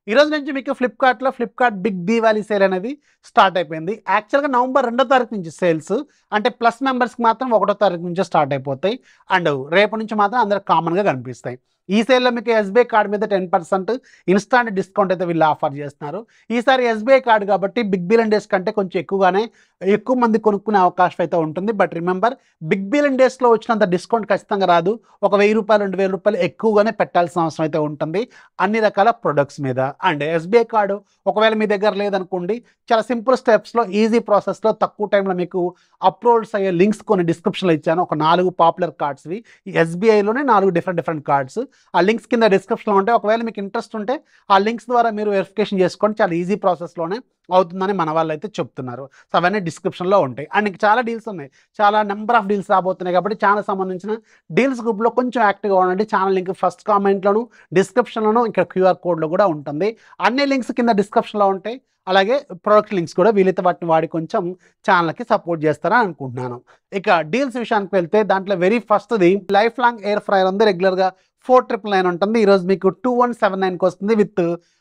ఈ రోజు నుంచి మీకు ఫ్లిప్కార్ట్లో ఫ్లిప్కార్ట్ బిగ్ దీవాలి సేల్ అనేది స్టార్ట్ అయిపోయింది యాక్చువల్గా నవంబర్ రెండో తారీఖు నుంచి సేల్స్ అంటే ప్లస్ మెంబర్స్కి మాత్రం ఒకటో తారీఖు నుంచి స్టార్ట్ అయిపోతాయి అండ్ రేపు నుంచి మాత్రం అందరికి కామన్గా కనిపిస్తాయి ఈ సేల్లో మీకు ఎస్బీఐ కార్డు మీద టెన్ పర్సెంట్ ఇన్స్టాంట్ డిస్కౌంట్ అయితే వీళ్ళు ఆఫర్ చేస్తున్నారు ఈసారి ఎస్బీఐ కార్డు కాబట్టి బిగ్ బిలియన్ డేస్ కంటే కొంచెం ఎక్కువగానే ఎక్కువ మంది కొనుక్కునే అవకాశం అయితే ఉంటుంది బట్ రిమెంబర్ బిగ్ బిలియన్ డేస్లో వచ్చినంత డిస్కౌంట్ ఖచ్చితంగా రాదు ఒక వెయ్యి రూపాయలు రెండు వేల రూపాయలు ఎక్కువగానే పెట్టాల్సిన అవసరం అయితే ఉంటుంది అన్ని రకాల ప్రొడక్ట్స్ మీద అండ్ ఎస్బీఐ కార్డు ఒకవేళ మీ దగ్గర లేదనుకోండి చాలా సింపుల్ స్టెప్స్లో ఈజీ ప్రాసెస్లో తక్కువ టైంలో మీకు అప్లోడ్స్ అయ్యే లింక్స్ కొన్ని డిస్క్రిప్షన్లో ఇచ్చాను ఒక నాలుగు పాపులర్ కార్డ్స్వి ఎస్బీఐలోనే నాలుగు డిఫరెంట్ డిఫరెంట్ కార్డ్స్ ఆ లింక్స్ కింద డిస్క్రిప్షన్లో ఉంటాయి ఒకవేళ మీకు ఇంట్రెస్ట్ ఉంటే ఆ లింక్స్ ద్వారా మీరు వెరిఫికేషన్ చేసుకోండి చాలా ఈజీ ప్రాసెస్లోనే అవుతుందని మన వాళ్ళు అయితే చెప్తున్నారు సో అవన్నీ డిస్క్రిప్షన్లో ఉంటాయి అండ్ ఇంకా చాలా డీల్స్ ఉన్నాయి చాలా నెంబర్ ఆఫ్ డీల్స్ రాబోతున్నాయి కాబట్టి చాలా సంబంధించిన డీల్స్ గ్రూప్లో కొంచెం యాక్టివ్గా ఉండండి ఛానల్ లింక్ ఫస్ట్ కామెంట్లోను డిస్క్రిప్షన్లోను ఇక్కడ క్యూఆర్ కోడ్లో కూడా ఉంటుంది అన్ని లింక్స్ కింద డిస్క్రిప్షన్లో ఉంటాయి అలాగే ప్రొడక్ట్ లింక్స్ కూడా వీలైతే వాటిని వాడి కొంచెం ఛానల్కి సపోర్ట్ చేస్తారని అనుకుంటున్నాను ఇక డీల్స్ విషయానికి వెళ్తే దాంట్లో వెరీ ఫస్ట్ది లైఫ్ లాంగ్ ఎయిర్ ఫ్రైయర్ ఉంది రెగ్యులర్గా ఫోర్ ట్రిపుల్ నైన్ ఉంటుంది ఈరోజు మీకు టూ వన్ సెవెన్ నైన్కి వస్తుంది విత్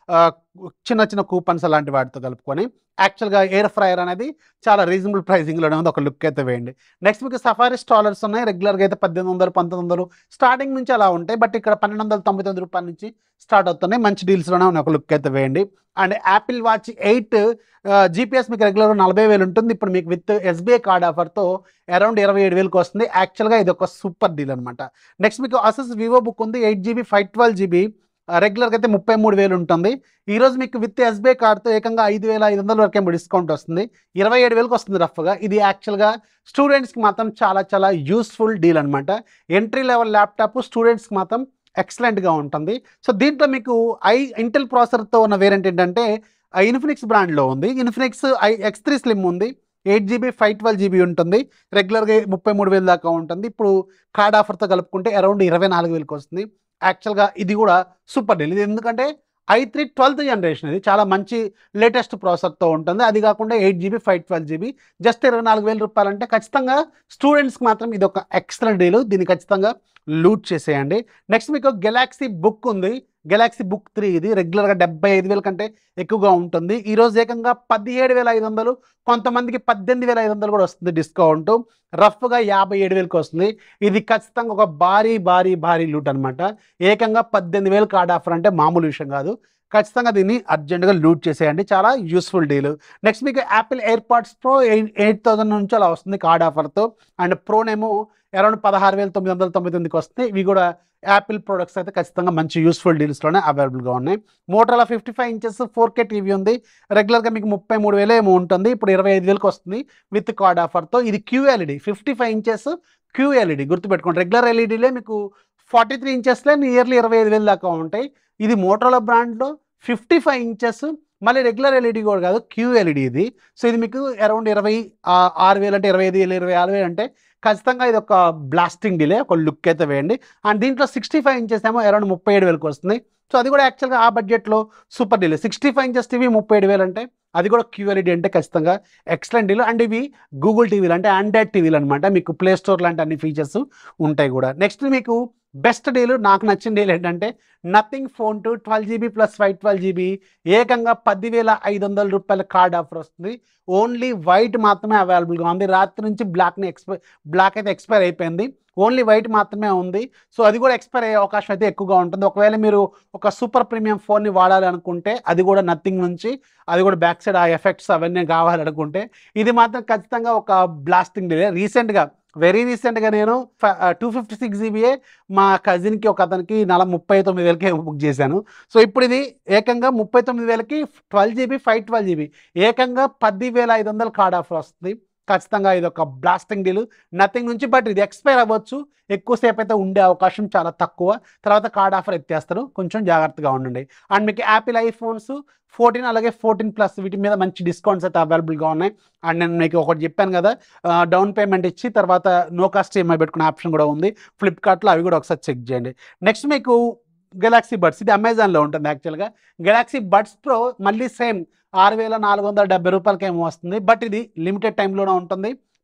చిన్న చిన్న కూపన్స్ అలాంటి వాటితో కలుపుకొని యాక్చువల్గా ఎయిర్ ఫ్రైయర్ అనేది చాలా రీజనబుల్ ప్రైసింగ్లోనే ఉంది ఒక లుక్ అయితే వేయండి నెక్స్ట్ మీకు సఫారీ స్టాలర్స్ ఉన్నాయి రెగ్యులర్గా అయితే పద్దెనిమిది వందలు పంతొమ్మిది వందలు స్టార్టింగ్ నుంచి అలా ఉంటాయి బట్ ఇక్కడ పన్నెండు వందల తొంభై తొమ్మిది రూపాయల నుంచి స్టార్ట్ అవుతున్నాయి మంచి డీల్స్లోనే ఉన్నాయి ఒక లుక్ అయితే వేయండి and Apple watch eight GPS మీకు రెగ్యులర్గా నలభై వేలు ఉంటుంది ఇప్పుడు మీకు విత్ ఎస్బీఐ కార్డ్ ఆఫర్తో అరౌండ్ ఇరవై ఏడు వేలకు వస్తుంది యాక్చువల్గా ఇది ఒక సూపర్ డీల్ అనమాట నెక్స్ట్ మీకు అసెస్ వివో బుక్ ఉంది eight GB five twelve GB రెగ్యులర్గా అయితే ముప్పై మూడు వేలు ఉంటుంది ఈ రోజు మీకు విత్ ఎస్బీఐ కార్డ్తో ఏకంగా ఐదు వేల ఐదు వందల వరకు ఏమో డిస్కౌంట్ వస్తుంది ఇరవై ఏడు వేలకు వస్తుంది రఫ్గా ఇది యాక్చువల్గా స్టూడెంట్స్కి మాత్రం చాలా చాలా యూస్ఫుల్ డీల్ అనమాట ఎంట్రీ లెవెల్ ల్యాప్టాప్ స్టూడెంట్స్కి మాత్రం ఎక్సలెంట్గా ఉంటుంది సో దీంట్లో మీకు ఐ ఇంటెల్ ప్రాసెసర్తో ఉన్న వేరియంట్ ఏంటంటే ఇన్ఫినిక్స్ బ్రాండ్లో ఉంది Infinix I X three slim ఉంది eight GB five twelve GB ఉంటుంది రెగ్యులర్గా ముప్పై మూడు వేలు దాకా ఉంటుంది ఇప్పుడు కార్డ్ ఆఫర్తో కలుపుకుంటే అరౌండ్ ఇరవై నాలుగు వేలకు వస్తుంది యాక్చువల్గా ఇది కూడా సూపర్ డీల్ ఇది ఎందుకంటే ఐ త్రీ ట్వెల్త్ జనరేషన్ ఇది చాలా మంచి లేటెస్ట్ ప్రాసెసర్తో ఉంటుంది అది కాకుండా eight GB five twelve GB just ఇరవై నాలుగు వేల రూపాయలు అంటే ఖచ్చితంగా స్టూడెంట్స్కి మాత్రం ఇది ఒక ఎక్సలెంట్ డీల్ దీన్ని ఖచ్చితంగా లూట్ చేసేయండి నెక్స్ట్ మీకు గెలాక్సీ బుక్ ఉంది గెలాక్సీ బుక్ త్రీ ఇది రెగ్యులర్గా డెబ్బై ఐదు వేల కంటే ఎక్కువగా ఉంటుంది ఈరోజు ఏకంగా పదిహేడు వేల ఐదు వందలు కొంతమందికి పద్దెనిమిది వేల ఐదు వందలు కూడా వస్తుంది డిస్కౌంట్ రఫ్గా యాభై ఏడు వేలకు వస్తుంది ఇది ఖచ్చితంగా ఒక భారీ భారీ భారీ లూట్ అనమాట ఏకంగా పద్దెనిమిది వేలు కార్డ్ ఆఫర్ అంటే మామూలు విషయం కాదు ఖచ్చితంగా దీన్ని అర్జెంటుగా లూట్ చేసేయండి చాలా యూస్ఫుల్ డీల్ నెక్స్ట్ మీకు Apple AirPods Pro eight eight thousand నుంచి అలా వస్తుంది కార్డ్ ఆఫర్తో అండ్ ప్రోనేమో అరౌండ్ పదహారు వేల తొమ్మిది వందల తొంభై తొమ్మిదికి వస్తుంది ఇవి కూడా యాపిల్ ప్రొడక్ట్స్ అయితే ఖచ్చితంగా మంచి యూస్ఫుల్ డీల్స్లోనే అవైలబుల్గా ఉన్నాయి Motorola fifty five inches four K TV ఉంది రెగ్యులర్గా మీకు ముప్పై మూడు వేలు ఏమో ఉంటుంది ఇప్పుడు ఇరవై ఐదు వేలకు వస్తుంది విత్ కార్డ్ ఆఫర్తో ఇది QLED fifty five inches QLED గుర్తుపెట్టుకోండి రెగ్యులర్ ఎల్ఈడీలే మీకు ఫార్టీ త్రీ ఇంచెస్లే నియర్లీ ఇరవై ఐదు వేలు దాకా ఉంటాయి ఇది మోటోలా బ్రాండ్లో ఫిఫ్టీ ఫైవ్ ఇంచెస్ మళ్ళీ రెగ్యులర్ ఎల్ఈడి కూడా కాదు క్యూఎల్ఈడి ఇది సో ఇది మీకు అరౌండ్ ఇరవై ఆ, ఆరు వేలు అంటే ఇరవై ఐదు వేలు ఇరవై ఆరు వేలు అంటే ఖచ్చితంగా ఇది ఒక బ్లాస్టింగ్ డిలే ఒక లుక్ అయితే వేయండి అండ్ దీంట్లో సిక్స్టీ ఫైవ్ ఇంచెస్ ఏమో అరౌండ్ ముప్పై ఏడు వేలకు వస్తుంది సో అది కూడా యాక్చువల్గా ఆ బడ్జెట్లో super deal sixty five inches TV ముప్పై ఏడు వేలు అంటే అది కూడా క్యూఎల్ఈడి అంటే ఖచ్చితంగా ఎక్సలెంట్ డీల్ అండ్ ఇవి గూగుల్ టీవీలు అంటే ఆండ్రాయిడ్ టీవీలు అనమాట మీకు ప్లే స్టోర్ లాంటి అన్ని ఫీచర్స్ ఉంటాయి కూడా నెక్స్ట్ మీకు బెస్ట్ డీల్ నాకు నచ్చిన డీల్ ఏంటంటే Nothing Phone two twelve GB plus five twelve GB ఏకంగా పదివేల ఐదు వందల రూపాయల కార్డ్ ఆఫర్ వస్తుంది ఓన్లీ వైట్ మాత్రమే అవైలబుల్గా ఉంది రాత్రి నుంచి బ్లాక్ని ఎక్స్పైర్ బ్లాక్ అయితే ఎక్స్పైర్ అయిపోయింది ఓన్లీ వైట్ మాత్రమే ఉంది సో అది కూడా ఎక్స్పైర్ అయ్యే అవకాశం అయితే ఎక్కువగా ఉంటుంది ఒకవేళ మీరు ఒక సూపర్ ప్రీమియం ఫోన్ని వాడాలి అనుకుంటే అది కూడా నథింగ్ నుంచి అది కూడా బ్యాక్ సైడ్ ఆ ఎఫెక్ట్స్ అవన్నీ కావాలనుకుంటే ఇది మాత్రం ఖచ్చితంగా ఒక బ్లాస్టింగ్ డిలే రీసెంట్గా వెరీ రీసెంట్గా నేను టూ ఫిఫ్టీ సిక్స్ జీబీఏ మా కజిన్కి ఒక అతనికి నెల ముప్పై తొమ్మిది వేలకి బుక్ చేశాను సో ఇప్పుడు ఇది ఏకంగా ముప్పై తొమ్మిది వేలకి twelve GB five twelve GB ఏకంగా పది వేల ఐదు వందల కార్డ్ ఆఫర్ వస్తుంది ఖచ్చితంగా ఇది ఒక బ్లాస్టింగ్ డీల్ నథింగ్ నుంచి బట్ ఇది ఎక్స్పైర్ అవ్వచ్చు ఎక్కువసేపు అయితే ఉండే అవకాశం చాలా తక్కువ తర్వాత కార్డ్ ఆఫర్ ఎత్తేస్తారు కొంచెం జాగ్రత్తగా ఉండండి అండ్ మీకు యాపిల్ ఐఫోన్స్ ఫోర్టీన్ అలాగే ఫోర్టీన్ ప్లస్ వీటి మీద మంచి డిస్కౌంట్స్ అయితే అవైలబుల్గా ఉన్నాయి అండ్ నేను మీకు ఒకటి చెప్పాను కదా డౌన్ పేమెంట్ ఇచ్చి తర్వాత నో కాస్ట్ ఈఎంఐ పెట్టుకునే ఆప్షన్ కూడా ఉంది ఫ్లిప్కార్ట్లో అవి కూడా ఒకసారి చెక్ చేయండి నెక్స్ట్ మీకు గెలాక్సీ బడ్స్ ఇది అమెజాన్లో ఉంటుంది యాక్చువల్గా గెలాక్సీ బడ్స్ ప్రో మళ్ళీ సేమ్ ఆరు వేల నాలుగు వందల డెబ్బై రూపాయలకి ఏమో వస్తుంది బట్ ఇది లిమిటెడ్ టైంలోనే ఉంటుంది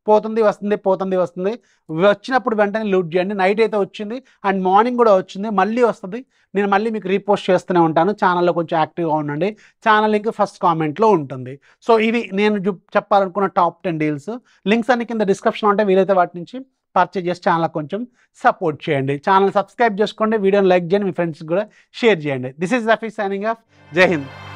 పోతుంది వస్తుంది పోతుంది వస్తుంది వచ్చినప్పుడు వెంటనే లూట్ చేయండి నైట్ అయితే వచ్చింది అండ్ మార్నింగ్ కూడా వచ్చింది మళ్ళీ వస్తుంది నేను మళ్ళీ మీకు రీపోస్ట్ చేస్తూనే ఉంటాను ఛానల్లో కొంచెం యాక్టివ్గా ఉండండి ఛానల్ లింక్ ఫస్ట్ కామెంట్లో ఉంటుంది సో ఇవి నేను చూ- చెప్పాలనుకున్న టాప్ టెన్ డీల్స్ లింక్స్ అన్ని కింద డిస్క్రిప్షన్ ఉంటే వీలైతే వాటి నుంచి పర్చేజ్ చేసి ఛానల్ కొంచెం సపోర్ట్ చేయండి ఛానల్ సబ్స్క్రైబ్ చేసుకోండి వీడియోని లైక్ చేయండి మీ ఫ్రెండ్స్కి కూడా షేర్ చేయండి this is Rafi signing off జై హింద్